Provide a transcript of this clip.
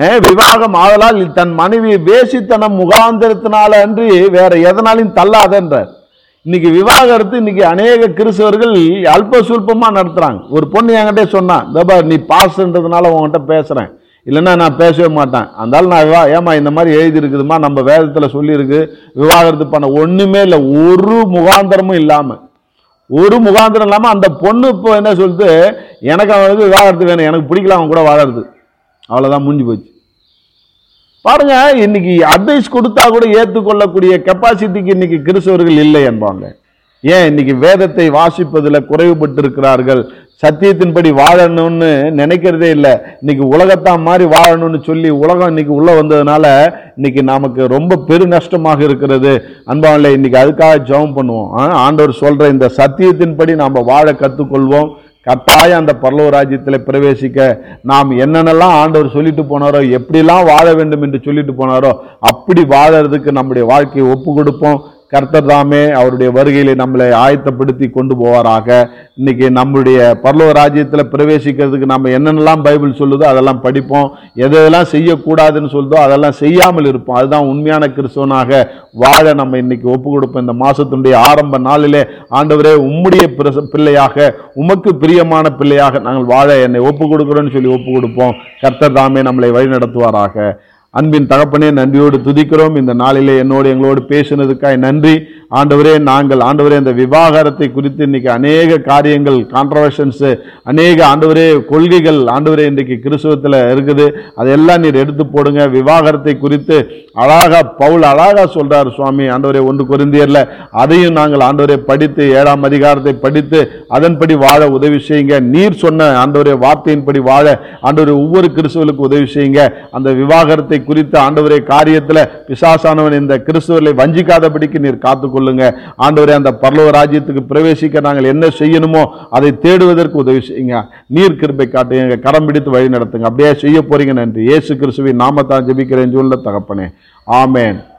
அஹ், விவாகம் ஆதலால் தன் மனைவி வேசித்தனம் முகாந்திரத்தினால அன்றி வேற எதனாலையும் தள்ளாதன்றார் இன்னைக்கு விவாகரத்து இன்னைக்கு அநேக கிறிஸ்தவர்கள் அல்ப சுல்பமா நடத்துறாங்க ஒரு பொண்ணு என்கிட்ட சொன்னான் தபா நீ பாஸ்ன்றதுனால உன்கிட்ட பேசுறேன் இல்லைன்னா நான் பேசவே மாட்டேன் அதனால நான் விவா ஏமா இந்த மாதிரி எழுதி இருக்குதுமா நம்ம வேதத்துல சொல்லியிருக்கு விவாகரத்து பண்ண ஒண்ணுமே இல்லை ஒரு முகாந்திரமும் இல்லாம ஒரு முகாந்திரம் இல்லாம அந்த பொண்ணு இப்போ என்ன சொல்லுது எனக்கு அவனுக்கு விவாகரத்து வேணும் எனக்கு பிடிக்கல அவன் கூட வாழறது அவ்வளவுதான் முடிஞ்சு போச்சு பாருங்க இன்னைக்கு அட்வைஸ் கொடுத்தா கூட ஏற்றுக்கொள்ளக்கூடிய கெப்பாசிட்டிக்கு இன்னைக்கு கிறிஸ்தவர்கள் இல்லை என்பாங்க ஏன் இன்னைக்கு வேதத்தை வாசிப்பதில் குறைவுபட்டு இருக்கிறார்கள் சத்தியத்தின்படி வாழணும்னு நினைக்கிறதே இல்லை இன்னைக்கு உலகத்தான் மாதிரி வாழணும்னு சொல்லி உலகம் இன்னைக்கு உள்ள வந்ததுனால இன்னைக்கு நமக்கு ரொம்ப பெரு நஷ்டமாக இருக்கிறது அன்பாவில் இன்னைக்கு அதுக்காக ஜெபம் பண்ணுவோம் ஆ, ஆண்டவர் சொல்ற இந்த சத்தியத்தின்படி நாம் வாழ கற்றுக்கொள்வோம் கட்டாயம் அந்த பரலோக ராஜ்யத்தில் பிரவேசிக்க நாம் என்னென்னலாம் ஆண்டவர் சொல்லிட்டு போனாரோ எப்படிலாம் வாழ வேண்டும் என்று சொல்லிட்டு போனாரோ அப்படி வாழறதுக்கு நம்முடைய வாழ்க்கையை ஒப்பு கொடுப்போம் கர்த்தர் தாமே அவருடைய வருகையிலே நம்மளை ஆயத்தப்படுத்தி கொண்டு போவாராக இன்னைக்கு நம்முடைய பரலோக ராஜ்யத்தில் பிரவேசிக்கிறதுக்கு நம்ம என்னென்னலாம் பைபிள் சொல்லுதோ அதெல்லாம் படிப்போம் எதெல்லாம் செய்யக்கூடாதுன்னு சொல்லுதோ அதெல்லாம் செய்யாமல் இருப்போம் அதுதான் உண்மையான கிறிஸ்தவனாக வாழ நம்ம இன்னைக்கு ஒப்பு கொடுப்போம் இந்த மாசத்தினுடைய ஆரம்ப நாளிலே ஆண்டவரே உம்முடைய பிரச- பிள்ளையாக உமக்கு பிரியமான பிள்ளையாக நாங்கள் வாழ என்னை ஒப்பு கொடுக்குறோன்னு சொல்லி ஒப்பு கொடுப்போம் கர்த்தர் தாமே நம்மளை வழி நடத்துவாராக அன்பின் தகப்பனே நன்றியோடு துதிக்கிறோம் இந்த நாளிலே என்னோடு எங்களோடு பேசினதுக்காய் நன்றி ஆண்டவரே நாங்கள் ஆண்டவரே இந்த விவாகரத்தை குறித்து இன்னைக்கு அநேக காரியங்கள் கான்ட்ரவர்ஷன்ஸ் அநேக ஆண்டவரே கொள்கைகள் ஆண்டவரே இன்றைக்கு கிறிஸ்துவத்தில் இருக்குது அதெல்லாம் நீர் எடுத்து போடுங்க விவாகரத்தை குறித்து அழகா பவுல் அழகா சொல்றாரு சுவாமி ஆண்டவரே ஒன்று கொரிந்தியர்ல அதையும் நாங்கள் ஆண்டவரே படித்து ஏழாம் அதிகாரத்தை படித்து அதன்படி வாழ உதவி செய்யுங்க நீர் சொன்ன ஆண்டவரே வார்த்தையின்படி வாழ ஆண்டவரே ஒவ்வொரு கிறிஸ்துவலுக்கு உதவி செய்யுங்க அந்த விவாகரத்தை குறித்த ஆண்டவரே காரியத்துல பிசாசானவன் இந்த கிறிஸ்துவர்களை வஞ்சிக்காதபடிக்கு நீர் காத்துக்கொள்ளுங்க ஆண்டவரே அந்த பரலோக ராஜ்யத்துக்கு பிரவேசிக்க நாங்கள் என்ன செய்யணுமோ அதை தேடுவதற்கு உதவி செய்யுங்க நீர் கிருபை காட்டுங்க கரம் பிடித்து வழி நடத்துங்க அப்படியே செய்ய போறீங்க நன்றி இயேசு கிறிஸ்துவின் நாமத்தான் ஜெபிக்கிறேன் சொல்ல தகப்பனே ஆமென்